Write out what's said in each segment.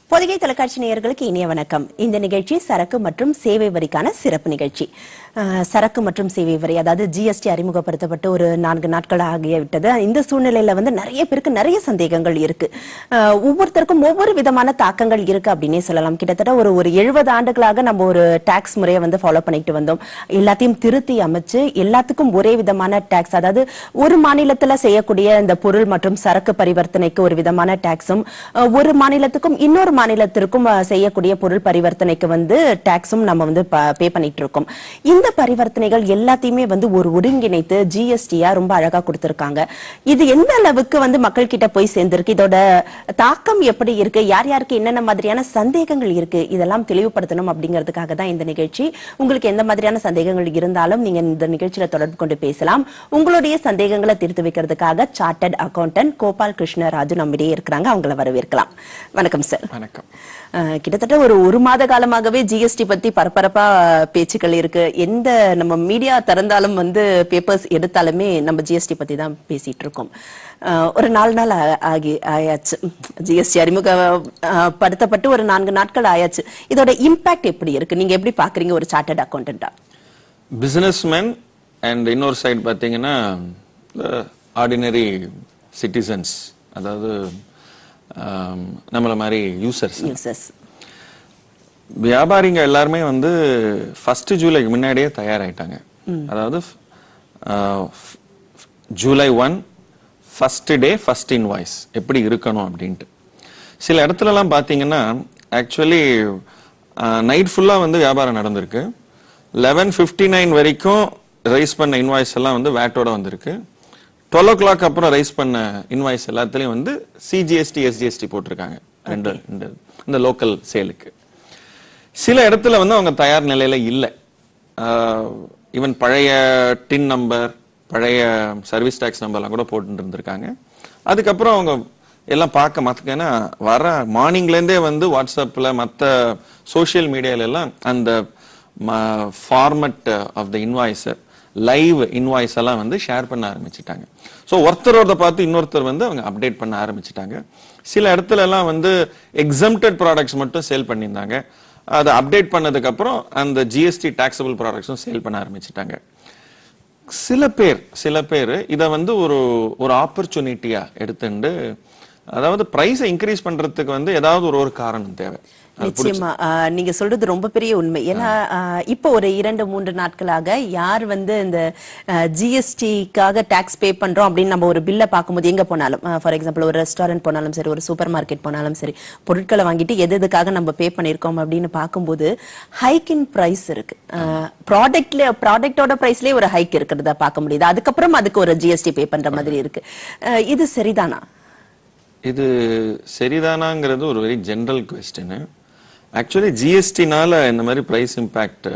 பொதிகை தொலைக்காட்சி நேயர்களுக்கு இனிய வணக்கம் இந்த நிகழ்ச்சி சரக்கு மற்றும் சேவை வரிக்கான சிறப்பு நிகழ்ச்சி அஹ், சரக்கு மற்றும் சேவை வரி அதாவது ஜிஎஸ்டி அறிமுகப்படுத்தப்பட்டு ஒரு நான்கு நாட்கள் ஆகிவிட்டது இந்த சூழ்நிலையில வந்து நிறைய பேருக்கு நிறைய சந்தேகங்கள் இருக்கு அஹ், ஒவ்வொருத்தருக்கும் ஒவ்வொரு விதமான தாக்கங்கள் இருக்கு அப்படின்னே சொல்லலாம் கிட்டத்தட்ட ஒரு ஒரு எழுபது ஆண்டுகளாக நம்ம ஒரு டாக்ஸ் முறையை வந்து ஃபாலோ பண்ணிட்டு வந்தோம் எல்லாத்தையும் திருத்தி அமைச்சு எல்லாத்துக்கும் ஒரே விதமான டாக்ஸ் அதாவது ஒரு மாநிலத்துல செய்யக்கூடிய இந்த பொருள் மற்றும் சரக்கு பரிவர்த்தனைக்கு ஒரு விதமான டாக்ஸும் ஒரு மாநிலத்துக்கும் இன்னொரு மாநிலத்திற்கும் அஹ், செய்யக்கூடிய பொருள் பரிவர்த்தனைக்கு வந்து டாக்ஸும் நம்ம வந்து பே பண்ணிட்டு இருக்கோம் இந்த பரிவர்த்தனைகள் எல்லாத்தையுமே வந்து ஒரு ஒருங்கிணைத்து ஜிஎஸ்டியா ரொம்ப அழகா கொடுத்திருக்காங்க இது எந்த அளவுக்கு வந்து மக்கள் கிட்ட போய் சேர்ந்திருக்கு இதோட தாக்கம் எப்படி இருக்கு யார் யாருக்கு என்னென்ன மாதிரியான சந்தேகங்கள் இருக்கு இதெல்லாம் தெளிவுபடுத்தணும் அப்படிங்கிறதுக்காக தான் இந்த நிகழ்ச்சி உங்களுக்கு எந்த மாதிரியான சந்தேகங்கள் இருந்தாலும் நீங்க இந்த நிகழ்ச்சியில தொடர்பு கொண்டு பேசலாம் உங்களுடைய சந்தேகங்களை தீர்த்து வைக்கிறதுக்காக சார்ட்டர்ட் அக்கௌண்டன்ட் கோபால் கிருஷ்ணராஜு நம்மிடையே இருக்கிறாங்க அவங்கள வரவேற்கலாம் வணக்கம் சார் வணக்கம் அஹ், கிட்டத்தட்ட ஒரு ஒரு மாத காலமாகவே ஜிஎஸ்டி பத்தி பரபரப்பா பேச்சுக்கள் இருக்கு எந்த நம்ம மீடியா திறந்தாலும் வந்து பேப்பர்ஸ் எடுத்தாலுமே நம்ம ஜிஎஸ்டி பத்தி தான் பேசிட்டு இருக்கோம் அஹ், ஒரு நாலு நாள் ஆ- ஆகி ஆயாச்சு ஜிஎஸ்டி அறிமுக அஹ், படுத்தப்பட்டு ஒரு நான்கு நாட்கள் ஆயாச்சு இதோட இம்பாக்ட் எப்படி இருக்கு நீங்க எப்படி பாக்குறீங்க ஒரு சார்ட்டர்ட் அக்கௌண்டண்டா பிசினஸ்மேன் அண்ட் இன்னொரு சைடு பார்த்தீங்கன்னா ஆர்டினரி சிட்டிசன்ஸ் அதாவது ஆம், நம்மள மாதிரி யூசர்ஸ் யூசர்ஸ் வியாபாரிங்க எல்லாருமே வந்து ஃபர்ஸ்ட் ஜூலைக்கு முன்னாடியே தயாராயிட்டாங்க அதாவது ஆஹ், July one first day first invoice எப்படி இருக்கணும் அப்படின்ட்டு சில இடத்துலலாம் பார்த்தீங்கன்னா ஆக்சுவலி நைட் ஃபுல்லாக வந்து வியாபாரம் நடந்திருக்கு லெவன் ஃபிஃப்டி நைன் வரைக்கும் ரைஸ் பண்ண இன்வாய்ஸ் எல்லாம் வந்து வேட்டோட வந்திருக்கு டுவெல் ஓ கிளாக் அப்புறம் ரைஸ் பண்ண இன்வாய்ஸ் எல்லாத்துலயும் வந்து சிஜிஎஸ்டி எஸ்ஜிஎஸ்டி போட்டிருக்காங்க ரெண்டு ரெண்டு இந்த லோக்கல் சேலுக்கு சில இடத்துல வந்து அவங்க தயார் நிலையில இல்லை ஈவன் பழைய டின் நம்பர் பழைய சர்வீஸ் டேக்ஸ் நம்பர்லாம் கூட போட்டு இருந்திருக்காங்க அதுக்கப்புறம் அவங்க எல்லாம் பார்க்க மாத்துக்கன்னா வர மார்னிங்லேருந்தே வந்து வாட்ஸ்அப்ல மற்ற சோஷியல் மீடியால எல்லாம் அந்த format of the invoice live invoice எல்லாம் வந்து ஷேர் பண்ண ஆரம்பிச்சிட்டாங்க ஸோ ஒருத்தரோட பார்த்து இன்னொருத்தர் வந்து அவங்க அப்டேட் பண்ண ஆரம்பிச்சிட்டாங்க சில இடத்துல எல்லாம் வந்து எக்ஸம்டட் ப்ராடக்ட்ஸ் மட்டும் சேல் பண்ணியிருந்தாங்க அதை அப்டேட் பண்ணதுக்கு அப்புறம் அந்த ஜிஎஸ்டி டாக்ஸபிள் ப்ராடக்ட்ஸும் சேல் பண்ண ஆரம்பிச்சிட்டாங்க சில பேர் சில பேர் இதை வந்து ஒரு ஒரு ஆப்பர்ச்சுனிட்டியா எடுத்துண்டு அதாவது பிரைஸை இன்க்ரீஸ் பண்றதுக்கு வந்து ஏதாவது ஒரு ஒரு காரணம் தேவை நிச்சயமா ஆஹ் நீங்க சொல்றது ரொம்ப பெரிய உண்மை ஏன்னா ஆஹ் இப்போ ஒரு இரண்டு மூன்று நாட்களாக யார் வந்து இந்த ஜிஎஸ்டிக்காக டாக்ஸ் பே பண்றோம் அப்படின்னு நம்ம ஒரு பில்லை பார்க்கும்போது எங்க போனாலும் ஃபார் எக்ஸாம்பிள் ஒரு ரெஸ்டாரண்ட் போனாலும் சரி ஒரு சூப்பர் மார்க்கெட் போனாலும் சரி பொருட்களை வாங்கிட்டு எது எதுக்காக நம்ம பே பண்ணியிருக்கோம் அப்படின்னு பார்க்கும்போது ஹைக் இன் பிரைஸ் இருக்கு ப்ராடக்ட்ல ப்ராடக்டோட பிரைஸ்லயே ஒரு ஹைக் இருக்கிறதா பார்க்க முடியுது அதுக்கப்புறம் அதுக்கு ஒரு ஜிஎஸ்டி பே பண்ற மாதிரி இருக்கு ஆஹ் இது சரிதானா இது சரிதானாங்கிறது ஒரு வெரி ஜென்ரல் கொஸ்டின் ஆக்சுவலி ஜிஎஸ்டினால இந்த மாதிரி பிரைஸ் இம்பாக்ட்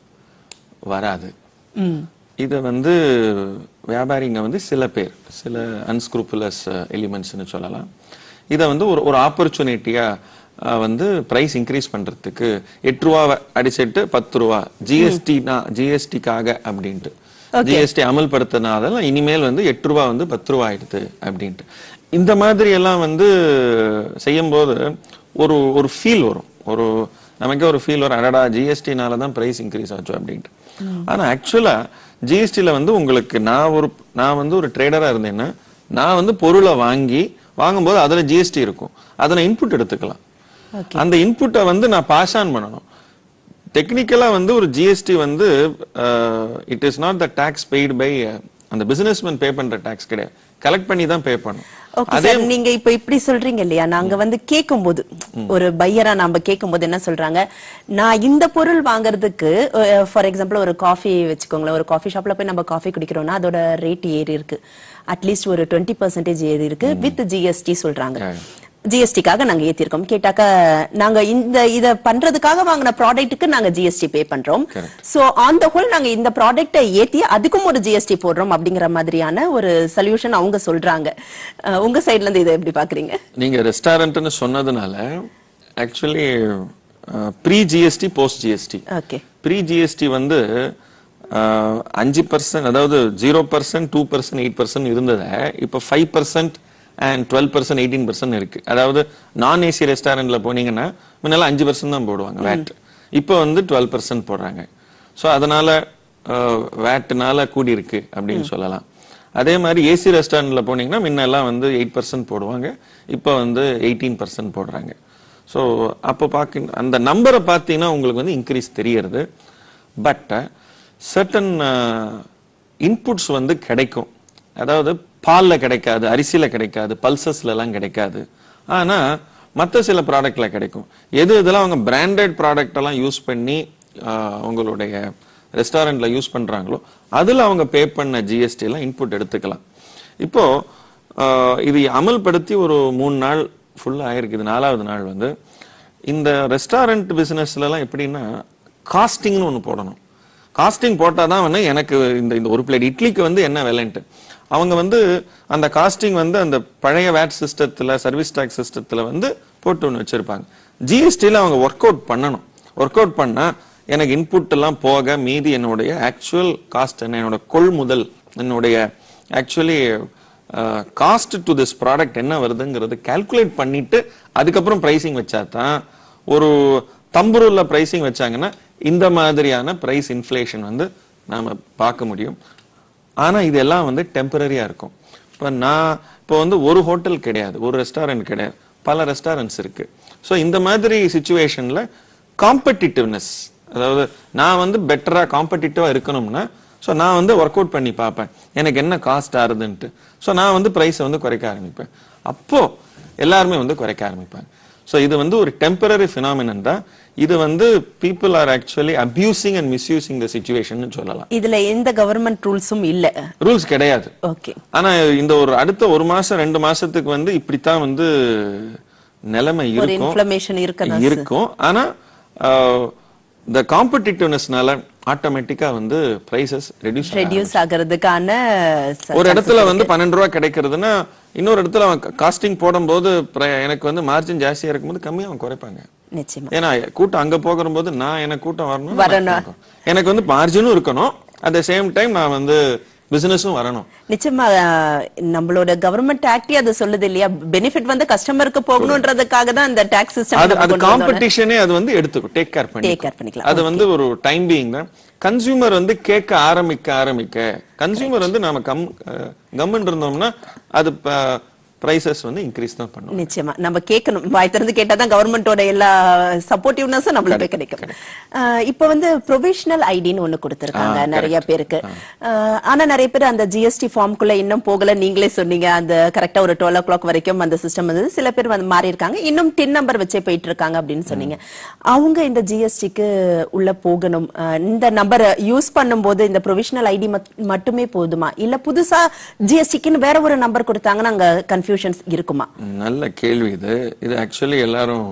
வராது இதை வந்து வியாபாரிங்க வந்து சில பேர் சில அன்ஸ்க்ரூப்புலஸ் எலிமெண்ட்ஸ்னு சொல்லலாம் இதை வந்து ஒரு ஒரு ஆப்பர்ச்சுனிட்டியா வந்து பிரைஸ் இன்க்ரீஸ் பண்றதுக்கு எட்டு ரூபா அடிச்சிட்டு பத்து ரூபா ஜிஎஸ்டினா ஜிஎஸ்டிக்காக அப்படின்ட்டு ஜிஎஸ்டி அமல்படுத்தினால இனிமேல் வந்து எட்டு ரூபா வந்து பத்து ரூபா ஆயிடுது அப்படின்ட்டு இந்த மாதிரி எல்லாம் வந்து செய்யும்போது ஒரு ஒரு ஃபீல் வரும் ஒரு நமக்கே ஒரு ஃபீல் வரும் அடடா ஜிஎஸ்டினால தான் பிரைஸ் இன்க்ரீஸ் ஆச்சு அப்படின்ட்டு ஆனா ஆக்சுவலா ஜிஎஸ்டில வந்து உங்களுக்கு நான் ஒரு நான் வந்து ஒரு ட்ரேடரா இருந்தேன்னா நான் வந்து பொருளை வாங்கி வாங்கும்போது அதுல ஜிஎஸ்டி இருக்கும் அதை நான் இன்புட் எடுத்துக்கலாம் அந்த இன்புட்டை வந்து நான் பாஸ் ஆன் பண்ணணும் டெக்னிக்கலா வந்து ஒரு ஜிஎஸ்டி வந்து it is not the tax paid by அந்த பிசினஸ்மேன் பே பண்ற டாக்ஸ் கிடையாது கலெக்ட் பண்ணி தான் பே பண்ணும் ஓகே சார் நீங்க இப்ப இப்படி சொல்றீங்க இல்லையா நாங்க வந்து கேட்கும்போது ஒரு பையரா நாம கேட்கும்போது என்ன சொல்றாங்க நான் இந்த பொருள் வாங்குறதுக்கு ஃபார் எக்ஸாம்பிள் ஒரு காஃபி வச்சுக்கோங்களேன் ஒரு காஃபி ஷாப்ல போய் நம்ம காஃபி குடிக்கிறோம்னா அதோட ரேட் ஏறி இருக்கு அட்லீஸ்ட் ஒரு டுவெண்ட்டி பர்சன்டேஜ் ஏறி இருக்கு வித் ஜிஎஸ்டி சொல்றாங்க ஜிஎஸ்டிக்காக நாங்க ஏத்திருக்கோம் கேட்டாக்கா நாங்க இந்த இத பண்றதுக்காக வாங்கின ப்ராடக்ட்டுக்கு நாங்க ஜிஎஸ்டி பே பண்றோம் சோ ஆன் த ஹோல் நாங்க இந்த ப்ராடக்ட்டை ஏத்தி அதுக்கும் ஒரு ஜிஎஸ்டி போடுறோம் அப்படிங்கிற மாதிரியான ஒரு சொல்யூஷன் அவங்க சொல்றாங்க அஹ் உங்க சைடுல இருந்து இதை எப்படி பாக்குறீங்க நீங்க ரெஸ்டாரண்ட்னு சொன்னதுனால actually pre GST post GST okay pre GST வந்து அஹ், அஞ்சு பர்சன்ட் அதாவது zero percent two percent eight percent இருந்ததை இப்போ five percent and twelve percent eighteen percent இருக்கு அதாவது நான் ஏசி ரெஸ்டாரண்ட்ல போனீங்கன்னா முன்னெல்லாம் அஞ்சு பர்சன்ட் தான் போடுவாங்க வேட் இப்போ வந்து டுவெல் பர்சன்ட் போடுறாங்க ஸோ அதனால வேட்னால கூடி இருக்கு அப்படின்னு சொல்லலாம் அதே மாதிரி ஏசி ரெஸ்டாரண்ட்ல போனீங்கன்னா முன்னெல்லாம் வந்து எயிட் பர்சன்ட் போடுவாங்க இப்போ வந்து எயிட்டீன் பர்சன்ட் போடுறாங்க ஸோ அப்போ பார்க்க அந்த நம்பரை பார்த்தீங்கன்னா உங்களுக்கு வந்து இன்க்ரீஸ் தெரியறது பட் சர்டன் இன்புட்ஸ் வந்து கிடைக்கும் அதாவது பால்ல கிடைக்காது அரிசியில கிடைக்காது பல்சஸ்ல எல்லாம் கிடைக்காது ஆனா மற்ற சில ப்ராடக்ட்ல கிடைக்கும் எது இதெல்லாம் அவங்க பிராண்டட் ப்ராடக்ட் எல்லாம் யூஸ் பண்ணி ஆஹ், உங்களுடைய ரெஸ்டாரண்ட்ல யூஸ் பண்றாங்களோ அதுல அவங்க பே பண்ண ஜிஎஸ்டி எல்லாம் இன்புட் எடுத்துக்கலாம் இப்போ ஆஹ், இது அமல்படுத்தி ஒரு மூணு நாள் ஃபுல்லா ஆயிருக்கு இது நாலாவது நாள் வந்து இந்த ரெஸ்டாரண்ட் பிசினஸ்ல எல்லாம் எப்படின்னா காஸ்டிங்னு ஒன்று போடணும் காஸ்டிங் போட்டாதான் வந்து எனக்கு இந்த இந்த ஒரு பிளேட் இட்லிக்கு வந்து என்ன விலைன்ட்டு அவங்க வந்து அந்த காஸ்டிங் வந்து அந்த பழைய வேட் சிஸ்டத்துல சர்வீஸ் டாக்ஸ் சிஸ்டத்துல வந்து போட்டு ஒன்று வச்சிருப்பாங்க ஜிஎஸ்டியில் அவங்க ஒர்க் அவுட் பண்ணணும் ஒர்க் அவுட் பண்ணா எனக்கு இன்புட் எல்லாம் போக மீதி என்னுடைய ஆக்சுவல் காஸ்ட் என்ன என்னோட கொள்முதல் என்னுடைய actually cost to this product என்ன வருதுங்கிறது கால்குலேட் பண்ணிட்டு அதுக்கப்புறம் பிரைசிங் வச்சா தான் ஒரு தம்புருள்ள பிரைசிங் வச்சாங்கன்னா இந்த மாதிரியான பிரைஸ் இன்ஃப்ளேஷன் வந்து நாம பார்க்க முடியும் ஆனா இதெல்லாம் வந்து டெம்பரரியா இருக்கும் இப்ப நான் இப்போ வந்து ஒரு ஹோட்டல் கிடையாது ஒரு ரெஸ்டாரண்ட் கிடையாது பல ரெஸ்டாரண்ட்ஸ் இருக்கு ஸோ இந்த மாதிரி சுச்சுவேஷன்ல காம்படிட்டிவ்னஸ் அதாவது நான் வந்து பெட்டரா காம்படிட்டிவா இருக்கணும்னா ஸோ நான் வந்து ஒர்க் அவுட் பண்ணி பார்ப்பேன் எனக்கு என்ன காஸ்ட் ஆறுதுன்ட்டு ஸோ நான் வந்து ப்ரைஸை வந்து குறைக்க ஆரம்பிப்பேன் அப்போ எல்லாருமே வந்து குறைக்க ஆரம்பிப்பாங்க ஸோ இது வந்து ஒரு டெம்பரரி ஃபினாமினன் தான் இது வந்து people are actually abusing and misusing the situation சொல்லலாம் இதுல எந்த கவர்மெண்ட் ரூல்ஸும் இல்ல ரூல்ஸ் கிடையாது ஓகே ஆனா இந்த ஒரு அடுத்த ஒரு மாசம் ரெண்டு மாசத்துக்கு வந்து இப்படித்தான் வந்து நிலைமை ஒரு இருக்கும் இன்ஃபிளமேஷன் இருக்கதான் இருக்கும் ஆனா இந்த காம்படிட்டிவ்னஸ்னால ஆட்டோமேட்டிக்கா வந்து பிரைசஸ் ரெடியூஸ் ரெடியூஸ் ஆகிறதுக்கான ச- ஒரு இடத்துல வந்து பன்னெண்டு ரூபா கிடைக்கிறதுன்னா இன்னொரு இடத்துல அவன் காஸ்டிங் போடும்போது pri- எனக்கு வந்து மார்ஜின் ஜாஸ்தியா இருக்கும்போது கம்மியா அவன் குறைப்பாங்க நிச்சயமா ஏன்னா கூட்டம் அங்க போகும்போது நான் எனக்கு கூட்டம் வரணும் வரணும். நான் இருக்கணும். எனக்கு வந்து மார்ஜினும் இருக்கணும் அட் த சேம் டைம் நான் வந்து பிசினஸும் வரணும் நிச்சயமா அஹ், நம்மளோட கவர்மெண்ட் ஆக்டே அது சொல்லுது இல்லையா பெனிஃபிட் வந்து கஸ்டமருக்கு போகணுன்றதுக்காக தான் இந்த டாக்ஸ் அது சிஸ்டம் அது காம்படிஷனே அது வந்து எடுத்துக்கும் டேக் கேர் பண்ணி Take care பண்ணிக்கலாம். அது வந்து ஒரு டைம் பீயிங் தான் கன்சியூமர் வந்து கேட்க ஆரம்பிக்க ஆரம்பிக்க கன்சியூமர் வந்து நாம கம் கம்மன் இருந்தோம்னா அது பிரைசஸ் வந்து இன்க்ரீஸ் தான் பண்ணும் நிச்சயமா நம்ம கேட்கணும் வாய் திறந்து கேட்டாதான் கவர்மெண்டோட எல்லா சப்போர்ட்டிவ்னஸும் நம்மளுக்கு கிடைக்கும் அஹ், இப்ப வந்து ப்ரொவிஷனல் ஐடின்னு ஒண்ணு கொடுத்திருக்காங்க ஆ, நிறைய correct. பேருக்கு அஹ், ஆனா நிறைய பேர் அந்த ஜிஎஸ்டி ஃபார்ம்குள்ள இன்னும் போகல நீங்களே சொன்னீங்க அந்த கரெக்டா ஒரு டுவெல் ஓ கிளாக் வரைக்கும் அந்த சிஸ்டம் வந்து சில பேர் வந்து மாறி இருக்காங்க இன்னும் டின் நம்பர் வச்சே போயிட்டு இருக்காங்க அப்படின்னு சொன்னீங்க அவங்க இந்த ஜிஎஸ்டிக்கு உள்ள போகணும் அஹ், இந்த நம்பரை யூஸ் பண்ணும்போது இந்த ப்ரொவிஷனல் ஐடி மட்டுமே போதுமா இல்ல புதுசா ஜிஎஸ்டிக்குன்னு வேற ஒரு நம்பர் கொடுத்தாங்கன்னா அங்க கன்ஃபியூஷன்ஸ் இருக்குமா நல்ல கேள்வி இது இது ஆக்சுவலி எல்லாரும்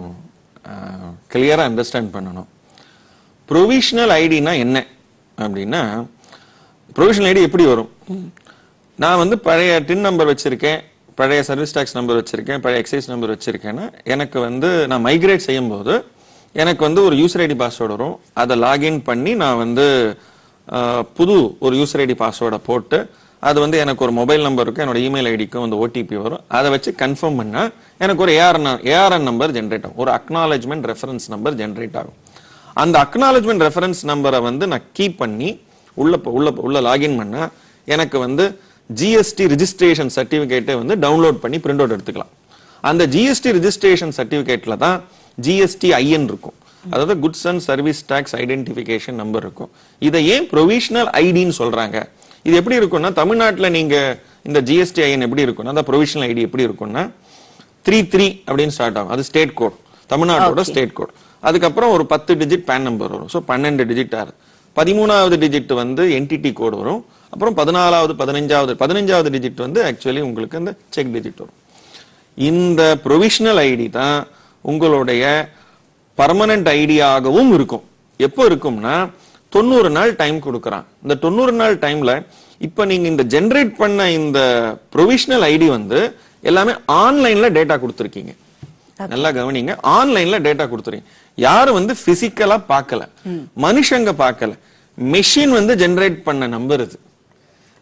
கிளியரா அண்டர்ஸ்டாண்ட் பண்ணணும் ப்ரொவிஷனல் ஐடினா என்ன அப்படின்னா ப்ரொவிஷனல் ஐடி எப்படி வரும் நான் வந்து பழைய டின் நம்பர் வச்சிருக்கேன் பழைய சர்வீஸ் டாக்ஸ் நம்பர் வச்சிருக்கேன் பழைய எக்ஸைஸ் நம்பர் வச்சிருக்கேன்னா எனக்கு வந்து நான் மைக்ரேட் செய்யும் போது எனக்கு வந்து ஒரு யூசர் ஐடி பாஸ்வேர்டு வரும் அதை லாகின் பண்ணி நான் வந்து அஹ், புது ஒரு யூசர் ஐடி பாஸ்வேர்டை போட்டு அது வந்து எனக்கு ஒரு மொபைல் நம்பருக்கும் என்னோட இமெயில் ஐடிக்கும் வந்து ஓடிபி வரும் அதை வச்சு கன்ஃபார்ம் பண்ணா எனக்கு ஒரு ஏஆர்என் ஏஆர்என் நம்பர் ஜென்ரேட் ஆகும் ஒரு அக்னாலஜ்மெண்ட் ரெஃபரன்ஸ் நம்பர் ஜென்ரேட் ஆகும் அந்த அக்னாலஜ்மெண்ட் ரெஃபரன்ஸ் நம்பரை வந்து நான் கீப் பண்ணி உள்ள போ- உள்ள உள்ள லாகின் பண்ணா எனக்கு வந்து ஜிஎஸ்டி ரிஜிஸ்ட்ரேஷன் சர்டிபிகேட்டை வந்து டவுன்லோட் பண்ணி பிரிண்ட் அவுட் எடுத்துக்கலாம் அந்த ஜிஎஸ்டி ரிஜிஸ்ட்ரேஷன் சர்டிபிகேட்ல தான் ஜிஎஸ்டி ஐஎன் இருக்கும் அதாவது goods and service tax identification number இருக்கும் இதை ஏன் ப்ரொவிஷனல் ஐடின்னு சொல்றாங்க இது எப்படி இருக்கும்னா தமிழ்நாட்டுல நீங்க இந்த ஜிஎஸ்டி ஐஎன் எப்படி இருக்கும்னா அந்த ப்ரொவிஷனல் ஐடி எப்படி இருக்கும்னா த்ரீ த்ரீ அப்படின்னு ஸ்டார்ட் ஆகும் அது ஸ்டேட் கோட் தமிழ்நாட்டோட ஸ்டேட் கோட் அதுக்கப்புறம் ஒரு பத்து டிஜிட் பேன் நம்பர் வரும் ஸோ பன்னெண்டு டிஜிட் ஆறு பதிமூணாவது டிஜிட் வந்து என்டிடி கோட் வரும் அப்புறம் பதினாலாவது பதினஞ்சாவது பதினஞ்சாவது டிஜிட் வந்து ஆக்சுவலி உங்களுக்கு அந்த செக் டிஜிட் வரும் இந்த ப்ரொவிஷனல் ஐடி தான் உங்களுடைய பர்மனன்ட் ஐடியாகவும் இருக்கும் எப்போ இருக்கும்னா தொண்ணூறு நாள் டைம் கொடுக்கறான் இந்த தொண்ணூறு நாள் டைம்ல இப்ப நீங்க இந்த ஜெனரேட் பண்ண இந்த ப்ரொவிஷனல் ஐடி வந்து எல்லாமே ஆன்லைன்ல டேட்டா கொடுத்துருக்கீங்க நல்லா கவனிங்க ஆன்லைன்ல டேட்டா கொடுத்துருக்கீங்க யாரும் வந்து பிசிக்கலா பார்க்கல மனுஷங்க பார்க்கல மெஷின் வந்து ஜெனரேட் பண்ண நம்பர் இது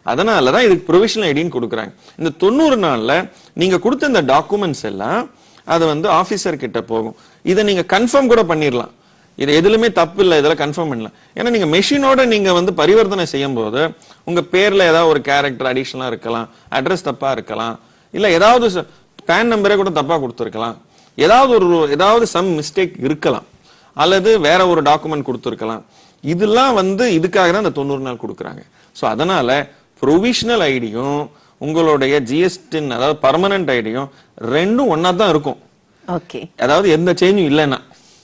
அதனால தான் இதுக்கு ப்ரொவிஷனல் ஐடின்னு கொடுக்குறாங்க இந்த தொண்ணூறு நாள்ல நீங்க கொடுத்த இந்த டாக்குமெண்ட்ஸ் எல்லாம் அது வந்து ஆபீசர் கிட்ட போகும் இதை நீங்க கன்ஃபார்ம் கூட பண்ணிடலாம் இது எதுலுமே தப்பு இல்லை இதெல்லாம் கன்ஃபார்ம் பண்ணலாம் ஏன்னா நீங்க மெஷினோட நீங்க வந்து பரிவர்த்தனை செய்யும் போது உங்க பேர்ல ஏதாவது ஒரு கேரக்டர் அடிஷனலா இருக்கலாம் அட்ரஸ் தப்பா இருக்கலாம் இல்ல ஏதாவது பேன் நம்பரே கூட தப்பா கொடுத்துருக்கலாம் ஏதாவது ஒரு ஏதாவது சம் மிஸ்டேக் இருக்கலாம் அல்லது வேற ஒரு டாக்குமெண்ட் கொடுத்துருக்கலாம் இதெல்லாம் வந்து இதுக்காக தான் இந்த தொண்ணூறு நாள் கொடுக்குறாங்க ஸோ அதனால ப்ரொவிஷனல் ஐடியும் உங்களுடைய ஜிஎஸ்டின் அதாவது பர்மனன்ட் ஐடியும் ரெண்டும் ஒன்னா தான் இருக்கும் ஓகே அதாவது எந்த சேஞ்சும் இல்லைன்னா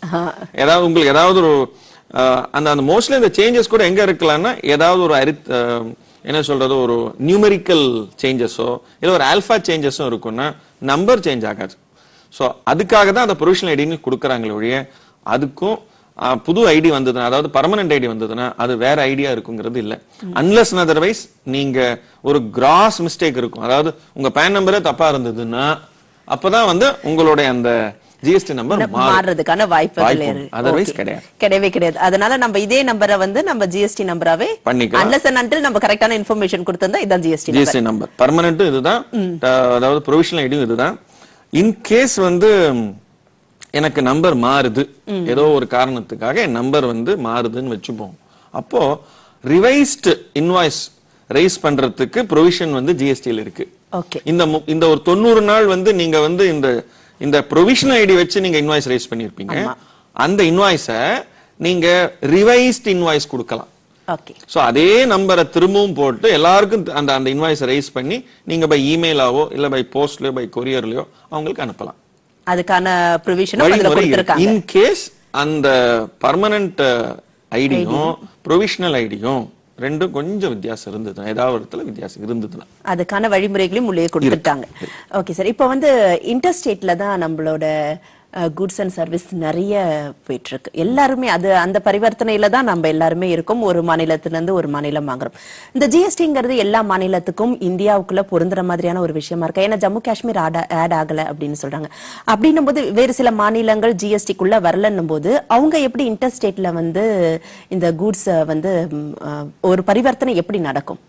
ஏதாவது உங்களுக்கு ஏதாவது ஒரு அஹ், அந்த அந்த மோஸ்ட்லி இந்த சேஞ்சஸ் கூட எங்க இருக்கலாம்னா ஏதாவது ஒரு அரித் அஹ், என்ன சொல்றது ஒரு நியூமெரிக்கல் சேஞ்சஸோ இல்ல ஒரு ஆல்பா சேஞ்சஸும் இருக்கும்னா நம்பர் சேஞ்ச் ஆகாது ஸோ அதுக்காக தான் அந்த ப்ரொவிஷனல் ஐடின்னு கொடுக்குறாங்களே ஒழிய அதுக்கும் அஹ், புது ஐடி வந்ததுன்னா அதாவது பர்மனன்ட் ஐடி வந்ததுன்னா அது வேற ஐடியா இருக்குங்கிறது இல்ல அன்லஸ் அதர்வைஸ் நீங்க ஒரு கிராஸ் மிஸ்டேக் இருக்கும் அதாவது உங்க பேன் நம்பரே தப்பா இருந்ததுன்னா அப்பதான் வந்து உங்களுடைய அந்த ஜிஎஸ்டி நம்பர் மாறும் மாறுறதுக்கான வாய்ப்புகள் வாய்ப்பு இருக்கு. உண்டு. Otherwise Okay. கிடையாது. கிடையவே கிடையாது அதனால நம்ம இதே நம்பரை வந்து நம்ம ஜிஎஸ்டி நம்பராவே பண்ணிக்கலாம். அன்லஸ் அண்ட் until நம்ம கரெக்டான இன்ஃபர்மேஷன் கொடுத்திருந்தா இதான் ஜிஎஸ்டி ஜிஎஸ்டி நம்பர் பர்மனன்ட் இதுதான் அஹ், அதாவது ப்ரொவிஷனல் ஐடியும் இதுதான் இன் கேஸ் வந்து ம், எனக்கு நம்பர் மாறுது ஏதோ ஒரு காரணத்துக்காக என் நம்பர் வந்து மாறுதுன்னு வச்சுப்போம் அப்போ ரிவைஸ்டு இன்வாய்ஸ் ரைஸ் பண்றதுக்கு ப்ரொவிஷன் வந்து ஜிஎஸ்டியில் இருக்கு ஓகே இந்த மு- இந்த ஒரு தொண்ணூறு நாள் வந்து நீங்க வந்து இந்த இந்த ப்ரொவிஷனல் ஐடி வச்சு நீங்க இன்வாய்ஸ் ரைஸ் பண்ணிருப்பீங்க அந்த இன்வாய்ஸ நீங்க ரிவைஸ்ட் இன்வாய்ஸ் கொடுக்கலாம் ஓகே சோ அதே நம்பரை திரும்பவும் போட்டு எல்லாருக்கும் அந்த அந்த இன்வாய்ஸ் ரைஸ் பண்ணி நீங்க பை இமெயிலாவோ இல்ல பை போஸ்ட்லயோ பை கொரியர்லயோ அவங்களுக்கு அனுப்பலாம் அதுக்கான ப்ரொவிஷனும் அதுல வழிமுறை கொடுத்திருக்காங்க இன் கேஸ் அந்த பர்மனன்ட் ஐடியும் ப்ரொவிஷனல் ஐடியும் ரெண்டும் கொஞ்சம் வித்தியாசம் இருந்ததுன்னா ஏதாவது ஒரு இடத்துல வித்தியாசம் இருந்ததுன்னா அதுக்கான வழிமுறைகளையும் உள்ளே கொடுத்துட்டாங்க ஓகே சார் இப்போ வந்து இன்டர்ஸ்டேட்ல தான் நம்மளோட குட்ஸ் அண்ட் சர்வீஸ் நிறைய போயிட்டு இருக்கு எல்லாருமே அது அந்த பரிவர்த்தனையில தான் நம்ம எல்லாருமே இருக்கோம் ஒரு மாநிலத்துல இருந்து ஒரு மாநிலம் வாங்குறோம் இந்த ஜிஎஸ்டிங்கிறது எல்லா மாநிலத்துக்கும் இந்தியாவுக்குள்ள பொருந்துற மாதிரியான ஒரு விஷயமா இருக்கு ஏன்னா ஜம்மு காஷ்மீர் ஆட் ஆகல அப்படின்னு சொல்றாங்க அப்படின்னும் போது வேறு சில மாநிலங்கள் ஜிஎஸ்டிக்குள்ள வரலன்னும் போது அவங்க எப்படி இன்டர்ஸ்டேட்ல வந்து இந்த கூட்ஸ் வந்து ம், அஹ், ஒரு பரிவர்த்தனை எப்படி நடக்கும்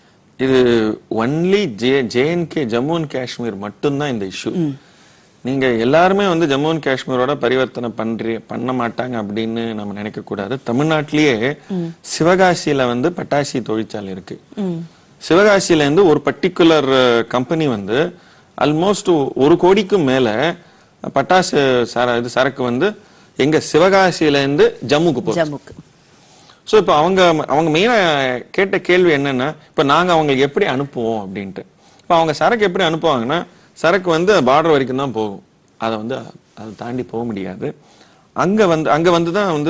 இது only J JNK Jammu and Kashmir மட்டும்தான் இந்த இஷ்யூ நீங்க எல்லாருமே வந்து ஜம்மு அண்ட் காஷ்மீரோட பரிவர்த்தனை பண்றி பண்ண மாட்டாங்க அப்படின்னு நம்ம நினைக்க கூடாது தமிழ்நாட்டிலேயே சிவகாசியில வந்து பட்டாசி தொழிற்சாலை இருக்கு சிவகாசியில இருந்து ஒரு பர்டிகுலர் கம்பெனி வந்து ஆல்மோஸ்ட் ஒரு கோடிக்கும் மேல பட்டாசு சர இது சரக்கு வந்து எங்க சிவகாசியில இருந்து ஜம்முக்கு போகுது ஜம்முக்கு சோ இப்போ அவங்க அவங்க மெயினா கேட்ட கேள்வி என்னன்னா இப்ப நாங்க அவங்களுக்கு எப்படி அனுப்புவோம் அப்படின்ட்டு இப்ப அவங்க சரக்கு எப்படி அனுப்புவாங்கன்னா சரக்கு வந்து பார்டர் வரைக்கும் தான் போகும் அதை வந்து அதை தாண்டி போக முடியாது அங்க வந்து அங்க வந்து தான் வந்து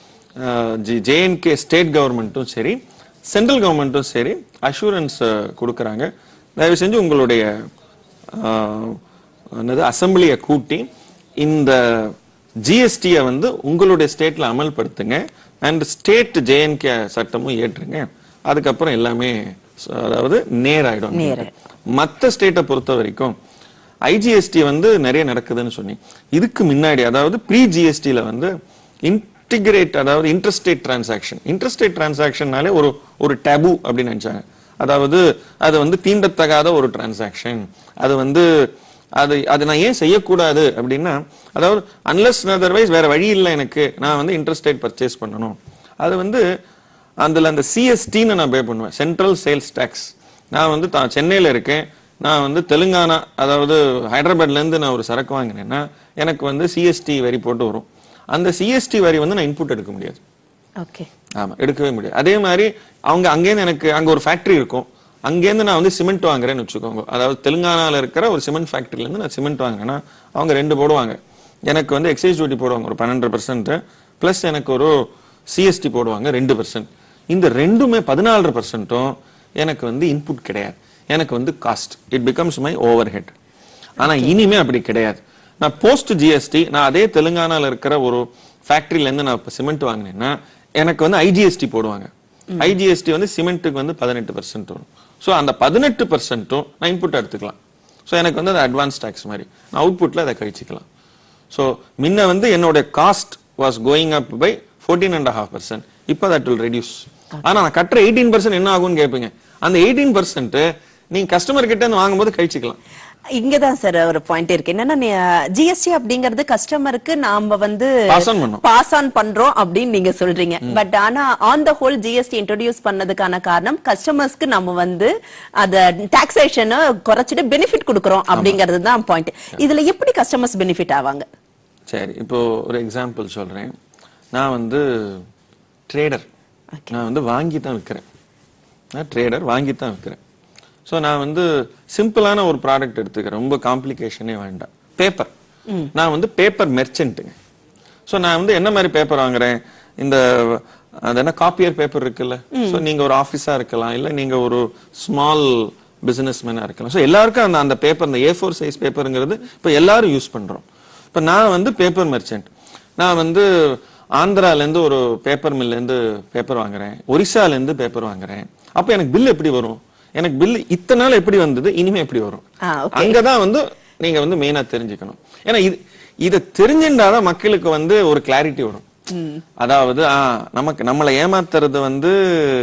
ஜேஎன்கே ஸ்டேட் கவர்மெண்ட்டும் சரி சென்ட்ரல் கவர்மெண்ட்டும் சரி அஷூரன்ஸ் கொடுக்கறாங்க தயவு செஞ்சு உங்களுடைய ஆஹ், என்னது அசம்பிளியை கூட்டி இந்த ஜிஎஸ்டியை வந்து உங்களுடைய ஸ்டேட்ல அமல்படுத்துங்க அண்ட் ஸ்டேட் ஜேஎன்கே சட்டமும் ஏற்றுங்க அதுக்கப்புறம் எல்லாமே ச- அதாவது நேராயிடும் நேரா. மத்த ஸ்டேட்டை பொறுத்த வரைக்கும் ஐஜிஎஸ்டி வந்து நிறைய நடக்குதுன்னு சொன்னீங்க இதுக்கு முன்னாடி அதாவது ப்ரீ ஜிஎஸ்டில வந்து இன்டிகிரேட் அதாவது இன்டர்ஸ்டேட் டிரான்சாக்ஷன் இன்டர்ஸ்டேட் டிரான்சாக்ஷன்னாலே ஒரு ஒரு டேபு அப்படின்னு நினைச்சாங்க அதாவது அது வந்து தீண்டத்தகாத ஒரு டிரான்சாக்ஷன் அது வந்து அது அது நான் ஏன் செய்யக்கூடாது அப்படின்னா அதாவது அன்லஸ் அதர்வைஸ் வேற வழி இல்லை எனக்கு நான் வந்து இன்டர்ஸ்டேட் பர்ச்சேஸ் பண்ணணும் அது வந்து அதுல அந்த சிஎஸ்டின்னு நான் பே பண்ணுவேன் சென்ட்ரல் சேல்ஸ் டேக்ஸ் நான் வந்து தான் சென்னையில இருக்கேன் நான் வந்து தெலுங்கானா அதாவது ஹைதராபாத்ல இருந்து நான் ஒரு சரக்கு வாங்கினேன்னா எனக்கு வந்து சிஎஸ்டி வரி போட்டு வரும் அந்த சிஎஸ்டி வரி வந்து நான் இன்புட் எடுக்க முடியாது ஓகே ஆமா எடுக்கவே முடியாது அதே மாதிரி அவங்க அங்கேருந்து எனக்கு அங்க ஒரு ஃபேக்டரி இருக்கும் அங்கேருந்து நான் வந்து சிமெண்ட் வாங்குறேன்னு வச்சுக்கோங்க அதாவது தெலுங்கானால இருக்கிற ஒரு சிமெண்ட் ஃபேக்டரியில இருந்து நான் சிமெண்ட் வாங்குறேன்னா அவங்க ரெண்டு போடுவாங்க எனக்கு வந்து எக்ஸைஸ் டியூட்டி போடுவாங்க ஒரு பன்னெண்டு பர்சன்ட் பிளஸ் எனக்கு ஒரு சிஎஸ்டி போடுவாங்க ரெண்டு பர்சன்ட் இந்த ரெண்டுமே பதினாலு பர்சன்ட்டும் எனக்கு வந்து இன்புட் கிடையாது எனக்கு வந்து cost it becomes my overhead ஆனா இனிமே அப்படி கிடையாது நான் போஸ்ட் ஜிஎஸ்டி நான் அதே தெலுங்கானால இருக்கிற ஒரு ஃபேக்டரியில இருந்து நான் இப்ப சிமெண்ட் வாங்கினேன்னா எனக்கு வந்து ஐஜிஎஸ்டி போடுவாங்க ஐஜிஎஸ்டி வந்து சிமெண்ட்டுக்கு வந்து பதினெட்டு பர்சன்ட் வரும் ஸோ அந்த பதினெட்டு பர்சன்ட்டும் நான் இன்புட் எடுத்துக்கலாம் ஸோ எனக்கு வந்து அது அட்வான்ஸ் டேக்ஸ் மாதிரி நான் அவுட்புட்ல அதை கழிச்சுக்கலாம் ஸோ முன்ன வந்து என்னோட cost was going up by fourteen and half percent இப்போ தட் வில் ரெடியூஸ் ஆனா நான் கட்டுற எயிட்டீன் பர்சன்ட் என்ன ஆகும்னு கேட்பீங்க அந்த எயிட்டீன் பர்சன்ட் நீங்க கஸ்டமர் கிட்ட இருந்து வாங்கும்போது கழிச்சுக்கலாம் இங்கதான் சார் ஒரு பாயிண்ட் இருக்கு என்னன்னா ஜிஎஸ்டி அப்படிங்கிறது கஸ்டமருக்கு நாம வந்து Pass on பண்ணோம். பாஸ் ஆன் பண்றோம் அப்படின்னு நீங்க சொல்றீங்க பட் ஆனா on the whole GST introduce பண்ணதுக்கான காரணம் கஸ்டமர்ஸ்க்கு நம்ம வந்து அத டாக்ஸேஷனை குறைச்சிட்டு பெனிஃபிட் கொடுக்கறோம் அப்படிங்கிறது தான் பாயிண்ட் இதுல எப்படி கஸ்டமர்ஸ் பெனிஃபிட் ஆவாங்க சரி இப்போ ஒரு எக்ஸாம்பிள் சொல்றேன் நான் வந்து ட்ரேடர் நான் வந்து வாங்கி தான் விற்கிறேன் நான் ட்ரேடர் வாங்கி தான் விற்கிறேன் ஸோ நான் வந்து சிம்பிளான ஒரு ப்ராடக்ட் எடுத்துக்கிறேன் ரொம்ப காம்ப்ளிகேஷனே வேண்டாம் பேப்பர் நான் வந்து பேப்பர் மெர்ச்சன்ட்டுங்க ஸோ நான் வந்து என்ன மாதிரி பேப்பர் வாங்குறேன் இந்த அது என்ன காப்பியர் பேப்பர் இருக்குல்ல ஸோ நீங்க ஒரு ஆஃபீஸா இருக்கலாம் இல்ல நீங்க ஒரு ஸ்மால் பிசினஸ் மேனா இருக்கலாம் ஸோ எல்லாருக்கும் அந்த அந்த பேப்பர் இந்த ஏ ஃபோர் சைஸ் பேப்பருங்கிறது இப்போ எல்லாரும் யூஸ் பண்றோம் இப்போ நான் வந்து பேப்பர் மெர்ச்சன்ட் நான் வந்து ஆந்திரால இருந்து ஒரு பேப்பர் மில்ல இருந்து பேப்பர் வாங்குறேன் ஒரிசால இருந்து பேப்பர் வாங்குறேன் அப்ப எனக்கு பில் எப்படி வரும் எனக்கு பில் இத்தனை நாள் எப்படி வந்தது இனிமே எப்படி வரும் ஆ, okay. அங்கதான் வந்து நீங்க வந்து மெயினா தெரிஞ்சுக்கணும் ஏன்னா இது இத தெரிஞ்சுட்டாதான் மக்களுக்கு வந்து ஒரு கிளாரிட்டி வரும் அதாவது ஆ, நமக்கு நம்மளை ஏமாத்துறது வந்து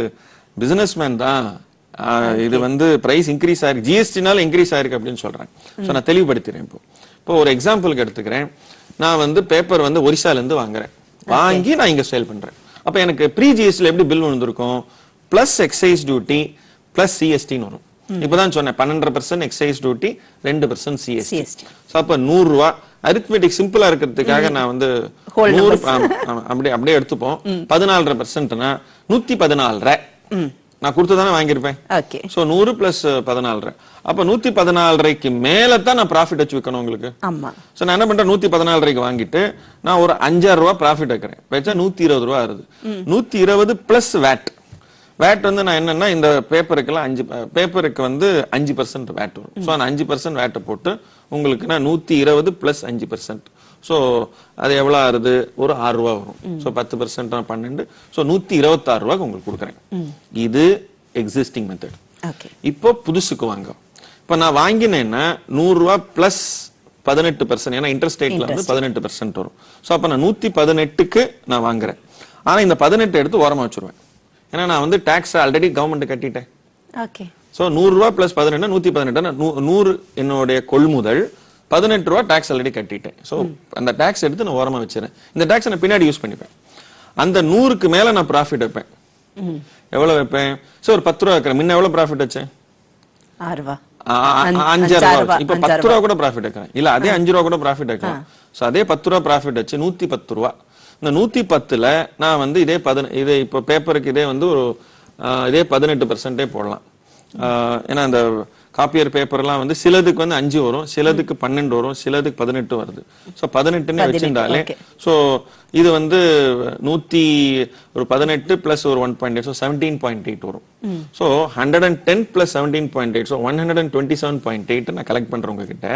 பிசினஸ்மேன் தான் ஆ, இது வந்து பிரைஸ் இன்க்ரீஸ் ஆயிருக்கு ஜிஎஸ்டினால இன்க்ரீஸ் ஆயிருக்கு அப்படின்னு சொல்றேன் சோ நான் தெளிவுபடுத்துறேன் இப்போ இப்போ ஒரு எக்ஸாம்பிளுக்கு எடுத்துக்கிறேன் நான் வந்து பேப்பர் வந்து ஒரிசால இருந்து வாங்குறேன் வாங்கி நான் இங்க சேல் பண்றேன் அப்ப எனக்கு ப்ரீ ஜிஎஸ்டில எப்படி பில் வந்திருக்கும் பிளஸ் எக்ஸைஸ் டியூட்டி பிளஸ் சிஎஸ்டின்னு வரும் இப்பதான் சொன்னேன் பன்னெண்டரை பர்சன்ட் எக்ஸைஸ் டியூட்டி ரெண்டு பர்சன்ட் சிஎஸ்டி CST. சோ அப்ப நூறு ரூபா அரித்மெட்டிக் சிம்பிளா இருக்கிறதுக்காக நான் வந்து Whole நூறு ஆமா, ஆமா, அப்படியே அப்படியே எடுத்துப்போம் பதினாலரை பர்சன்ட்னா நூத்தி பதினாலரை நான் கொடுத்து தானே வாங்கியிருப்பேன் ஓகே சோ நூறு பிளஸ் பதினாலரை அப்ப நூத்தி பதினாலரைக்கு மேல தான் நான் ப்ராஃபிட் வச்சு விற்கணும் உங்களுக்கு ஆமா சோ நான் என்ன பண்றேன் நூத்தி பதினாலரைக்கு வாங்கிட்டு நான் ஒரு அஞ்சாயிரம் ரூபாய் ப்ராஃபிட் வைக்கிறேன் வச்சா நூத்தி இருபது ரூபா வருது நூத்தி இருபது பிளஸ் வேட் வேட் வந்து நான் என்னன்னா இந்த பேப்பருக்கெல்லாம் அஞ்சு பேப்பருக்கு வந்து அஞ்சு பர்சன்ட் வேட் வரும் ஸோ அந்த அஞ்சு பர்சன்ட் வேட்டை போட்டு உங்களுக்கு நான் நூத்தி இருபது பிளஸ் அஞ்சு பர்சன்ட் ஸோ அது எவ்வளவு ஆறுது ஒரு ஆறு ரூபா வரும் ஸோ பத்து பர்சன்ட் பன்னெண்டு ஸோ நூத்தி இருபத்தாறு ரூபாய்க்கு உங்களுக்கு கொடுக்குறேன் இது எக்ஸிஸ்டிங் மெத்தட் ஓகே இப்போ புதுசுக்கு வாங்க இப்போ நான் வாங்கினேன்னா நூறு ரூபா பிளஸ் பதினெட்டு பர்சன்ட் ஏன்னா இன்ட்ரெஸ்ட் ரேட்ல வந்து பதினெட்டு பர்சன்ட் வரும் ஸோ அப்போ நான் நூத்தி பதினெட்டுக்கு நான் வாங்குறேன் ஆனா இந்த பதினெட்டு எடுத்து ஓரமா வச்சிருவேன் ஏன்னா நான் வந்து டாக்ஸ் ஆல்ரெடி கவர்மெண்ட் கட்டிட்டேன் ஓகே ஸோ நூறு ரூபா பிளஸ் பதினெட்டு நூத்தி பதினெட்டு நூறு என்னுடைய கொள்முதல் பதினெட்டு ரூபா டாக்ஸ் ஆல்ரெடி கட்டிட்டேன் ஸோ அந்த டாக்ஸ் எடுத்து நான் ஓரமா வச்சிருக்கேன் இந்த டாக்ஸ் நான் பின்னாடி யூஸ் பண்ணிப்பேன் அந்த நூறுக்கு மேல நான் ப்ராஃபிட் வைப்பேன் எவ்வளவு வைப்பேன் சோ ஒரு பத்து ரூபா வைக்கிறேன் முன்ன எவ்வளவு ப்ராஃபிட் வச்சேன் ஆறு ரூபா ஆ, ஆ, அஞ்சு- அஞ்சாயிரம் அஞ்சாயிரம் ரூபா இப்ப ரூபாய், பத்து ரூபா கூட ப்ராஃபிட் வைக்கிறேன் இல்ல அதே அஞ்சு ரூபா கூட ப்ராஃபிட் வைக்கலாம் சோ அதே பத்து ரூபா ப்ராஃபிட் வச்சு நூத்தி பத்து ரூபா இந்த நூத்தி பத்துல நான் வந்து இதே பதின இதே இப்போ பேப்பருக்கு இதே வந்து ஒரு ஆ, இதே பதினெட்டு பர்சன்டே போடலாம் ஆ, ஏன்னா அந்த காப்பியர் பேப்பர்லாம் வந்து சிலதுக்கு வந்து அஞ்சு வரும் சிலதுக்கு பன்னெண்டு வரும் சிலதுக்கு பதினெட்டு வருது சோ பதினெட்டுன்னு பதினெட்டு, வச்சிருந்தாலே okay. சோ இது வந்து நூத்தி ஒரு பதினெட்டு பிளஸ் ஒரு one point eight so seventeen point eight வரும் so hundred and ten plus seventeen point eight so one hundred and twenty seven point eight நான் கலெக்ட் பண்றேன் உங்ககிட்ட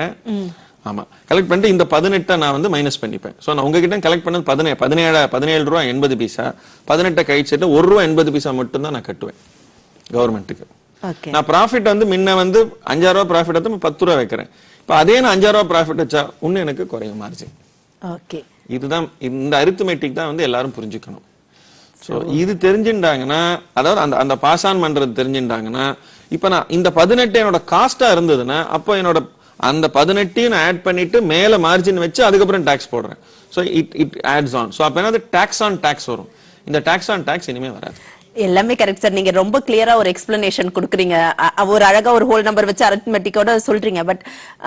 ஆமா கலெக்ட் பண்ணிட்டு இந்த பதினெட்டை நான் வந்து மைனஸ் பண்ணிப்பேன் ஸோ நான் உங்ககிட்ட கலெக்ட் பண்ணது பதினேழு பதினேழு பதினேழு ரூபா எண்பது பைசா பதினெட்டை கழிச்சிட்டு ஒரு ரூபா எண்பது பைசா மட்டும் தான் நான் கட்டுவேன் கவர்மெண்ட்டுக்கு ஓகே நான் ப்ராஃபிட் வந்து முன்ன வந்து அஞ்சாயிரம் ரூபாய் ப்ராஃபிட் எடுத்து பத்து ரூபா வைக்கிறேன் இப்போ அதே நான் அஞ்சாயிரம் ரூபாய் ப்ராஃபிட் வச்சா இன்னும் எனக்கு குறையும் மார்ஜின் ஓகே இதுதான் இந்த அரித்மெட்டிக் தான் வந்து எல்லாரும் புரிஞ்சுக்கணும் சோ இது தெரிஞ்சுட்டாங்கன்னா அதாவது அந்த அந்த பாஸ் ஆன் பண்றது தெரிஞ்சுட்டாங்கன்னா இப்ப நான் இந்த பதினெட்டு என்னோட காஸ்டா இருந்ததுன்னா அப்போ என்னோட அந்த பதினெட்டையும் நான் ஆட் பண்ணிட்டு மேல மார்ஜின் வச்சு அதுக்கப்புறம் டாக்ஸ் போடுறேன் so it it adds on so அப்ப என்னது டாக்ஸ் ஆன் டாக்ஸ் வரும் இந்த டாக்ஸ் ஆன் டாக்ஸ் இனிமே வராது எல்லாமே கரெக்ட் சார் நீங்க ரொம்ப கிளியரா ஒரு எக்ஸ்பிளனேஷன் கொடுக்குறீங்க அ- அ- ஒரு அழகா ஒரு ஹோல் நம்பர் வச்சு அரித்மெட்டிக்கோட சொல்றீங்க பட்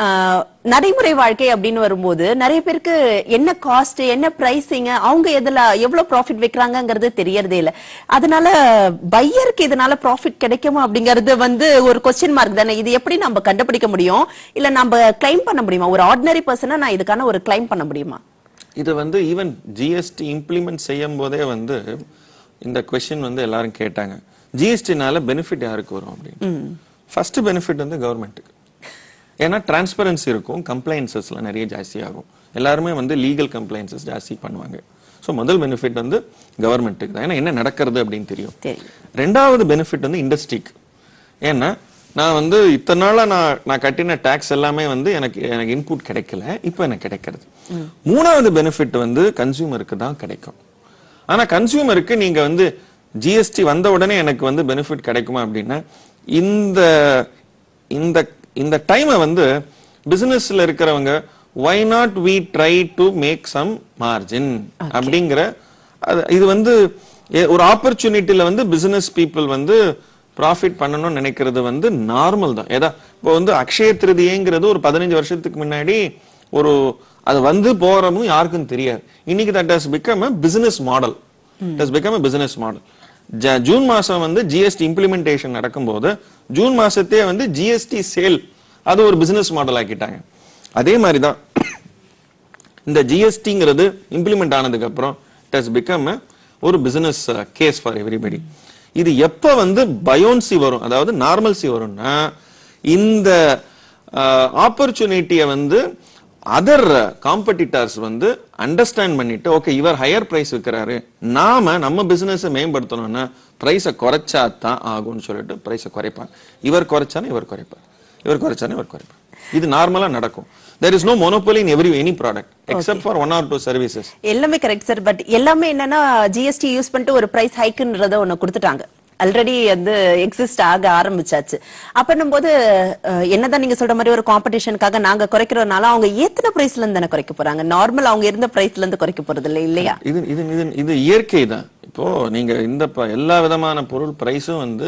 நடைமுறை வாழ்க்கை அப்படின்னு வரும்போது நிறைய பேருக்கு என்ன காஸ்ட் என்ன பிரைசிங் அவங்க எதுல எவ்வளவு ப்ராஃபிட் வைக்கிறாங்கங்கிறது தெரியறதே இல்ல அதனால பையருக்கு இதனால ப்ராஃபிட் கிடைக்குமா அப்படிங்கறது வந்து ஒரு கொஸ்டின் மார்க் தானே இது எப்படி நம்ம கண்டுபிடிக்க முடியும் இல்ல நம்ம கிளைம் பண்ண முடியுமா ஒரு ஆர்டினரி பர்சனா நான் இதுக்கான ஒரு கிளைம் பண்ண முடியுமா இது வந்து ஈவன் ஜிஎஸ்டி இம்ப்ளிமெண்ட் செய்யும் போதே வந்து இந்த கொஸ்டின் வந்து எல்லாரும் கேட்டாங்க ஜிஎஸ்டினால பெனிஃபிட் யாருக்கு வரும் அப்படின்னு ஃபர்ஸ்ட் பெனிஃபிட் வந்து கவர்மெண்ட்டுக்கு ஏன்னா டிரான்ஸ்பரன்சி இருக்கும் கம்ப்ளைன்சஸ்ல நிறைய ஜாஸ்தி ஆகும் எல்லாருமே வந்து லீகல் கம்ப்ளைன்சஸ் ஜாஸ்தி பண்ணுவாங்க ஸோ முதல் பெனிஃபிட் வந்து கவர்மெண்ட்டுக்கு தான் ஏன்னா என்ன நடக்கிறது அப்படின்னு தெரியும் தெரியும் ரெண்டாவது பெனிஃபிட் வந்து இண்டஸ்ட்ரிக்கு ஏன்னா நான் வந்து இத்தனை நாளா நான் நான் கட்டின டாக்ஸ் எல்லாமே வந்து எனக்கு எனக்கு இன்புட் கிடைக்கல இப்போ எனக்கு கிடைக்கிறது மூணாவது பெனிஃபிட் வந்து கன்சியூமருக்கு தான் கிடைக்கும் ஆனா கன்சியூமருக்கு நீங்க வந்து ஜிஎஸ்டி வந்த உடனே எனக்கு வந்து பெனிஃபிட் கிடைக்குமா அப்படின்னா இந்த இந்த இந்த டைமை வந்து பிசினஸ்ல இருக்கிறவங்க why not we try to make some margin அப்படிங்கிற அது இது வந்து எ- ஒரு ஆப்பர்ச்சுனிட்டில வந்து பிசினஸ் பீப்புள் வந்து ப்ராஃபிட் பண்ணணும்னு நினைக்கிறது வந்து நார்மல் தான் ஏதா இப்போ வந்து அக்ஷய திருதியங்கிறது ஒரு பதினஞ்சு வருஷத்துக்கு முன்னாடி ஒரு அது வந்து போறதும் யாருக்கும் தெரியாது இன்னைக்கு that has become a business model has become a business model June மாசம் வந்து ஜிஎஸ்டி இம்ப்ளிமெண்டேஷன் நடக்கும்போது ஜூன் மாசத்தே வந்து ஜிஎஸ்டி சேல் அது ஒரு பிசினஸ் மாடல் ஆக்கிட்டாங்க அதே மாதிரி தான் இந்த ஜிஎஸ்டிங்கிறது இம்ப்ளிமெண்ட் ஆனதுக்கு அப்புறம் இட் ஹஸ் பிகம் ஒரு பிசினஸ் கேஸ் ஃபார் எவ்ரிபடி இது எப்ப வந்து பயோன்சி வரும் அதாவது நார்மல்சி வரும்னா இந்த ஆப்பர்ச்சுனிட்டியை வந்து அதர் காம்படிட்டர்ஸ் வந்து அண்டர்ஸ்டாண்ட் பண்ணிட்டு ஓகே இவர் ஹையர் பிரைஸ் விற்கிறாரு நாம நம்ம பிசினஸ் மேம்படுத்தணும்னா பிரைஸை குறைச்சா தான் ஆகும்னு சொல்லிட்டு பிரைஸை குறைப்பாங்க இவர் குறைச்சானே இவர் குறைப்பார் இவர் குறைச்சானே இவர் குறைப்பார் இது நார்மலா நடக்கும் there is no monopoly in every any product except for one or two services எல்லாமே கரெக்ட் சார் பட் எல்லாமே என்னன்னா ஜிஎஸ்டி யூஸ் பண்ணிட்டு ஒரு பிரைஸ் ஹைக்குன்றத ஒண்ணு கொடுத்துட்டாங்க ஆல்ரெடி வந்து எக்ஸிஸ்ட் ஆக ஆரம்பிச்சாச்சு அப்படின்னும் போது அஹ், என்னதான் நீங்க சொல்ற மாதிரி ஒரு காம்படிஷனுக்காக நாங்க குறைக்கிறதுனால அவங்க ஏத்தின பிரைஸ்ல இருந்து தானே குறைக்க போறாங்க நார்மல் அவங்க இருந்த பிரைஸ்ல இருந்து குறைக்க போறது இல்லை இல்லையா இது இது இது இது இயற்கை தான் இப்போ நீங்க இந்த ப- எல்லா விதமான பொருள் பிரைஸும் வந்து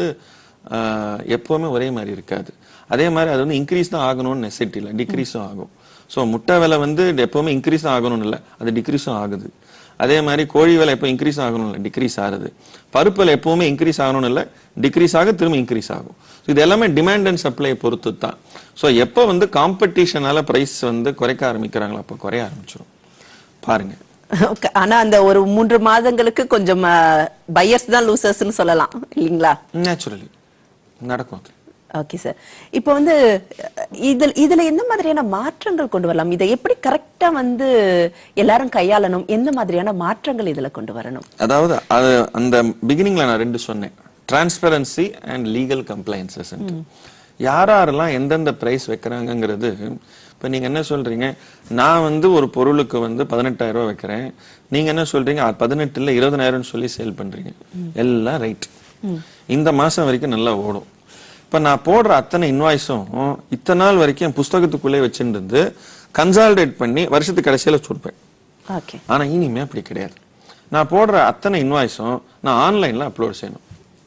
ஆஹ், எப்பவுமே ஒரே மாதிரி இருக்காது அதே மாதிரி அது வந்து இன்க்ரீஸ் தான் ஆகணும்னு நெசசிட்டி இல்லை டிக்ரீஸும் ஆகும் ஸோ முட்டை விலை வந்து எப்பவுமே இன்க்ரீஸ் தான் ஆகணும்னு இல்லை அது டிக்ரீஸும் ஆகுது அதே மாதிரி கோழி விலை எப்போ இன்க்ரீஸ் ஆகணும் இல்லை டிக்ரீஸ் ஆகுது பருப்பு விலை எப்பவுமே இன்க்ரீஸ் ஆகணும்னு இல்லை டிக்ரீஸ் ஆக திரும்ப இன்க்ரீஸ் ஆகும் So இது எல்லாமே டிமாண்ட் அண்ட் சப்ளை பொறுத்து தான் ஸோ எப்போ வந்து காம்படிஷனால பிரைஸ் வந்து குறைக்க ஆரம்பிக்கிறாங்களோ அப்போ குறைய ஆரம்பிச்சிடும் பாருங்க Okay. ஆனா அந்த ஒரு மூன்று மாதங்களுக்கு கொஞ்சம் பையர்ஸ் தான் லூசர்ஸ்னு சொல்லலாம் இல்லைங்களா நேச்சுரலி நடக்கும் அது ஓகே சார் இப்போ வந்து அஹ், இதுல இதுல எந்த மாதிரியான மாற்றங்கள் கொண்டு வரலாம் இதை எப்படி கரெக்டா வந்து எல்லாரும் கையாளணும் எந்த மாதிரியான மாற்றங்கள் இதுல கொண்டு வரணும் அதாவது அது அந்த பிகினிங்ல நான் ரெண்டு சொன்னேன் டிரான்ஸ்பரன்சி அண்ட் லீகல் கம்ப்ளைன்சஸ் யாரெல்லாம் எந்தெந்த பிரைஸ் வைக்கிறாங்கங்கிறது இப்ப நீங்க என்ன சொல்றீங்க நான் வந்து ஒரு பொருளுக்கு வந்து பதினெட்டாயிரம் ரூபாய் வைக்கிறேன் நீங்க என்ன சொல்றீங்க "அது பதினெட்டுல இருபதனாயிரம் சொல்லி சேல் பண்றீங்க எல்லாம் ரைட் இந்த மாசம் வரைக்கும் நல்லா ஓடும் இப்ப நான் போடுற அத்தனை இன்வாய்ஸும் இத்தனை நாள் வரைக்கும் என் புஸ்தகத்துக்குள்ளே வச்சுட்டு கன்சால்டேட் பண்ணி வருஷத்துக்கு கடைசியில கொடுப்பேன் ஓகே ஆனா இனிமே அப்படி கிடையாது நான் போடுற அத்தனை இன்வாய்ஸும் நான் ஆன்லைன்ல அப்லோட் செய்யணும்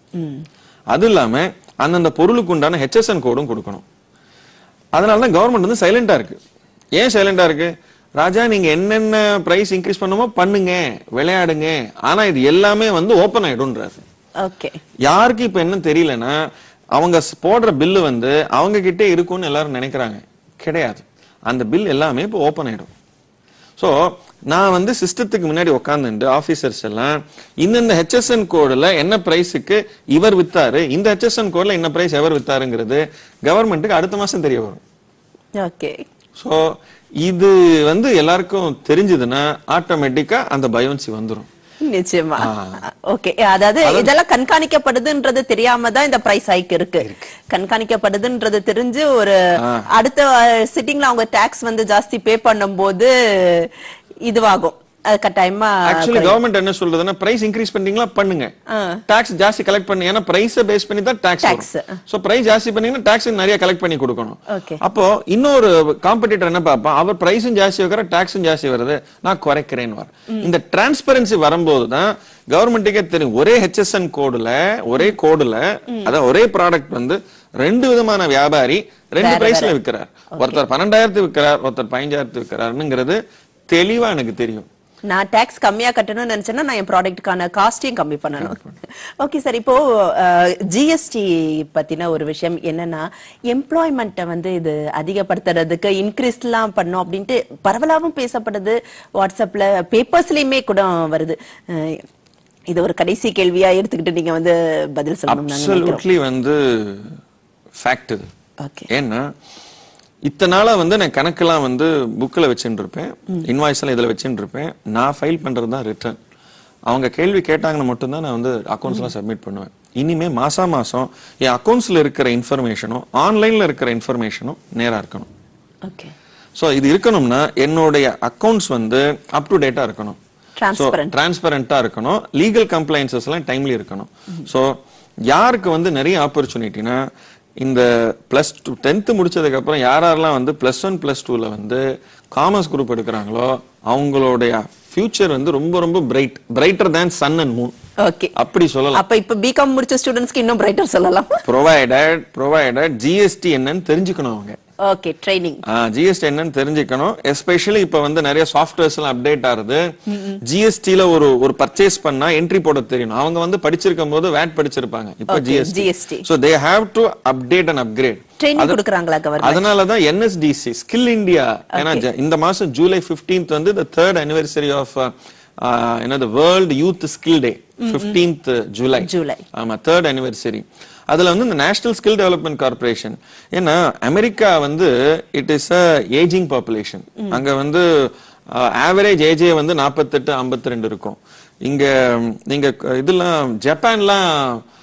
அது இல்லாம அந்தந்த பொருளுக்கு உண்டான ஹெச்எஸ்என் கோடும் கொடுக்கணும் அதனால தான் கவர்மெண்ட் வந்து சைலண்டா இருக்கு ஏன் சைலண்டா இருக்கு ராஜா நீங்க என்னென்ன பிரைஸ் இன்க்ரீஸ் பண்ணுமோ பண்ணுங்க விளையாடுங்க ஆனா இது எல்லாமே வந்து ஓபன் ஆயிடும்ன்றாரு ஓகே யாருக்கு இப்ப என்ன தெரியலன்னா அவங்க ஸ்- போடுற பில்லு வந்து அவங்க கிட்டே இருக்கும்னு எல்லாரும் நினைக்கிறாங்க கிடையாது அந்த பில் எல்லாமே இப்போ ஓபன் ஆயிடும் சோ நான் வந்து சிஸ்டத்துக்கு முன்னாடி உட்காந்துட்டு ஆபீசர்ஸ் எல்லாம் இந்தந்த ஹெச்எஸ்என் கோடுல என்ன பிரைஸுக்கு இவர் வித்தாரு இந்த ஹெச்எஸ்என் கோட்ல என்ன பிரைஸ் எவர் வித்தாருங்கிறது கவர்மெண்ட்டுக்கு அடுத்த மாசம் தெரிய வரும் ஓகே சோ இது வந்து எல்லாருக்கும் தெரிஞ்சதுன்னா ஆட்டோமேட்டிக்கா அந்த பயோன்சி வந்துரும் நிச்சயமா ஓகே அதாவது இதெல்லாம் கண்காணிக்கப்படுதுன்றது தெரியாம தான் இந்த பிரைஸ் ஹைக் இருக்கு கண்காணிக்கப்படுதுன்றது தெரிஞ்சு ஒரு அடுத்த சிட்டிங்ல அவங்க டாக்ஸ் வந்து ஜாஸ்தி பே பண்ணும்போது இதுவாகும் அது கட்டாயமா ஆக்சுவலி கவர்மெண்ட் என்ன சொல்றதுன்னா பிரைஸ் இன்க்ரீஸ் பண்றீங்களா பண்ணுங்க டாக்ஸ் ஜாஸ்தி கலெக்ட் பண்ணி ஏன்னா பிரைஸ் பேஸ் பண்ணி தான் டாக்ஸ் Tax. சோ பிரைஸ் ஜாஸ்தி பண்ணீங்கன்னா டாக்ஸ் நிறைய கலெக்ட் பண்ணி கொடுக்கணும் Okay. அப்போ இன்னொரு காம்படிட்டர் என்ன பார்ப்பான் அவர் பிரைஸும் ஜாஸ்தி வைக்கிற டாக்ஸும் ஜாஸ்தி வருது நான் குறைக்கிறேன்னு வர இந்த டிரான்ஸ்பரன்சி வரும்போது தான் கவர்மெண்ட்டுக்கே தெரியும் ஒரே ஹெச்எஸ்என் கோடுல ஒரே கோடுல அதாவது ஒரே ப்ராடக்ட் வந்து ரெண்டு விதமான வியாபாரி ரெண்டு பிரைஸ்ல விற்கிறார் ஒருத்தர் பன்னெண்டாயிரத்து விற்கிறார் ஒருத்தர் பதினஞ்சாயிரத்து விற்கிறாருங்கிறது தெளிவா எனக்கு தெரியும் நான் டாக்ஸ் கம்மியா கட்டணும்னு நினைச்சேன்னா நான் என் ப்ராடக்ட்டுக்கான காஸ்டையும் கம்மி பண்ணணும் ஓகே சார் இப்போ ஜிஎஸ்டி பத்தின ஒரு விஷயம் என்னன்னா எம்ப்ளாய்மெண்ட்டை வந்து இது அதிகப்படுத்துறதுக்கு இன்க்ரீஸ்லாம் பண்ணும் அப்படின்ட்டு பரவலாவும் பேசப்படுது வாட்ஸ்அப்ல பேப்பர்ஸ்லயுமே கூட வருது அஹ், இது ஒரு கடைசி கேள்வியா எடுத்துக்கிட்டு நீங்க வந்து பதில் சொல்லணும் நாங்க நினைக்கிறோம் அப்சல்யூட்லி வந்து ஃபேக்ட் இது ஓகே ஏன்னா இத்தனை நாளா வந்து நான் கணக்கெல்லாம் வந்து புக்கில் வச்சுட்டு இருப்பேன் இன்வாய்ஸ் எல்லாம் இதில் வச்சுட்டு இருப்பேன் நான் ஃபைல் பண்றது தான் ரிட்டர்ன் அவங்க கேள்வி கேட்டாங்கன்னு மட்டும்தான் நான் வந்து அக்கௌண்ட்ஸ்லாம் சப்மிட் பண்ணுவேன் இனிமே மாசா மாசம் என் அக்கௌண்ட்ஸ்ல இருக்கிற இன்ஃபர்மேஷனும் ஆன்லைன்ல இருக்கிற இன்ஃபர்மேஷனும் நேரா இருக்கணும் ஓகே சோ இது இருக்கணும்னா என்னுடைய அக்கவுண்ட்ஸ் வந்து அப் டு டேட்டா இருக்கணும் Transparent. டிரான்ஸ்பரண்டா இருக்கணும் லீகல் கம்ப்ளைன்சஸ் எல்லாம் டைம்லி இருக்கணும் சோ யாருக்கு வந்து நிறைய ஆப்பர்ச்சுனிட்டினா இந்த பிளஸ் டூ டென்த் முடிச்சதுக்கு அப்புறம் யார் யாரெல்லாம் வந்து பிளஸ் ஒன் பிளஸ் டூல வந்து காமர்ஸ் குரூப் எடுக்கிறாங்களோ அவங்களுடைய ஃபியூச்சர் வந்து ரொம்ப ரொம்ப bright brighter than sun and moon okay அப்படி சொல்லலாம் அப்ப இப்ப பிகாம் முடிச்ச ஸ்டூடெண்ட்ஸ்க்கு இன்னும் பிரைட்டர் சொல்லலாம் ப்ரொவைடட் ப்ரொவைடட் ஜிஎஸ்டி என்னன்னு தெரிஞ்சுக்கணும் அவங்க ஓகே ட்ரைனிங் ஜிஎஸ்டி என்னன்னு தெரிஞ்சுக்கணும் எஸ்பெஷலி இப்ப வந்து நிறைய சாஃப்ட்வேர்ஸ் எல்லாம் அப்டேட் ஆகுது ஜிஎஸ்டில ஒரு ஒரு பர்ச்சேஸ் பண்ணா என்ட்ரி போட தெரியணும் அவங்க வந்து படிச்சிருக்கும் போது வேட் படிச்சிருப்பாங்க இப்ப Okay, GST GST. So they have to update and upgrade training கொடுக்குறாங்களா கவர்மெண்ட் அதனால தான் என்எஸ்டிசி ஸ்கில் இந்தியா ஏன்னா ஜ- இந்த மாசம் ஜூலை 15th வந்து the தேர்ட் anniversary ஆஃப் என்னது world youth skill day 15th July July. ஆமா தேர்ட் anniversary அதுல வந்து இந்த நேஷனல் ஸ்கில் டெவலப்மெண்ட் கார்ப்பரேஷன் ஏன்னா அமெரிக்கா வந்து it is a ageing population அங்க வந்து ஆவரேஜ் ஏஜே வந்து 48 52 ரெண்டு இருக்கும் இங்க ம், நீங்க க- இதெல்லாம் ஜப்பான்லாம்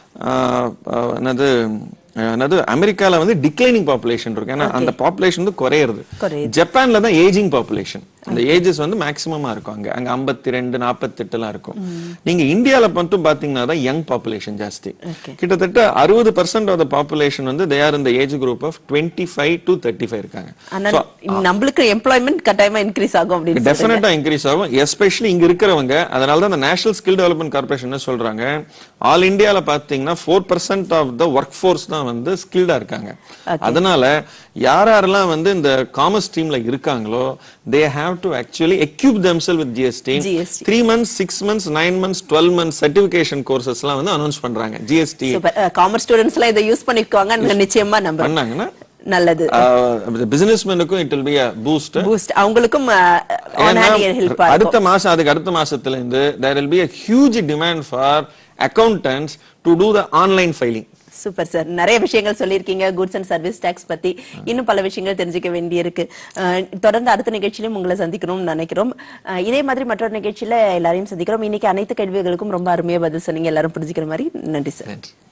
ஆஹ், ஆஹ், என்னது ஆஹ், என்னது அமெரிக்கால வந்து டிக்ளைனிங் பாப்புலேஷன் இருக்கு ஏன்னா அந்த பாப்புலேஷன் வந்து குறையிறது குறையுது. ஜப்பான்ல தான் ஏஜிங் பாப்புலேஷன் அந்த ஏஜஸ் வந்து மேக்ஸிமமா இருக்கும் அங்க அங்க 52 ரெண்டு நாற்பத்தெட்டு எல்லாம் இருக்கும் நீங்க இந்தியால மட்டும் பாத்தீங்கன்னா தான் யங் பாப்புலேஷன் ஜாஸ்தி Okay. கிட்டத்தட்ட அறுபது பர்சன்ட் ஆஃப் த பாப்புலேஷன் வந்து தே ஆர் இந்த age group of twenty five to thirty five இருக்காங்க ஆனா நம்மளுக்கு எம்ப்ளாய்மெண்ட் கட்டாயமா இன்க்ரீஸ் ஆகும் அப்படின்னு சொல்றீங்க. டெஃபினட்டா இன்க்ரீஸ் ஆகும் எஸ்பெஷலி இங்க இருக்கிறவங்க அதனால தான் இந்த நேஷனல் ஸ்கில் டெவலப்மெண்ட் கார்பரேஷன் என்ன சொல்றாங்க ஆல் இந்தியால பாத்தீங்கன்னா four percent of the work force தான் வந்து ஸ்கில்டா இருக்காங்க அதனால யார் யாரெல்லாம் வந்து இந்த காமர்ஸ் டீம்ல இருக்காங்களோ they have to actually equip themself with GST GST. Three months six months nine months twelve months certification courses எல்லாம் வந்து அனௌன்ஸ் பண்றாங்க ஜிஎஸ்டி சூப்பர் காமர்ஸ் ஸ்டூடெண்ட்ஸ் எல்லாம் இதை யூஸ் பண்ணிக்குவாங்க நிச்சயமா நம்புறேன் பண்ணாங்கன்னா நல்லது பிசினஸ்மேனுக்கும் it will be a boost boost அவங்களுக்கும் ஆன் ஏன்னா, ஹேண்ட் ஹெல்ப் அடுத்த மாசம் அதுக்கு அடுத்த மாசத்துல இருந்து there will be a huge demand for accountants to do the online filing super sir நிறைய விஷயங்கள் சொல்லியிருக்கீங்க குட்ஸ் அண்ட் சர்வீஸ் டாக்ஸ் பத்தி இன்னும் பல விஷயங்கள் தெரிஞ்சுக்க வேண்டியிருக்கு அஹ், தொடர்ந்து அடுத்த நிகழ்ச்சியிலும் உங்களை சந்திக்கணும்னு நினைக்கிறோம் அஹ், இதே மாதிரி மற்றொரு நிகழ்ச்சியில எல்லாரையும் சந்திக்கிறோம் இன்னைக்கு அனைத்து கேள்விகளுக்கும் ரொம்ப அருமையா பதில் சொன்னீங்க எல்லாரும் புரிஞ்சுக்கிற மாதிரி நன்றி சார் நன்றி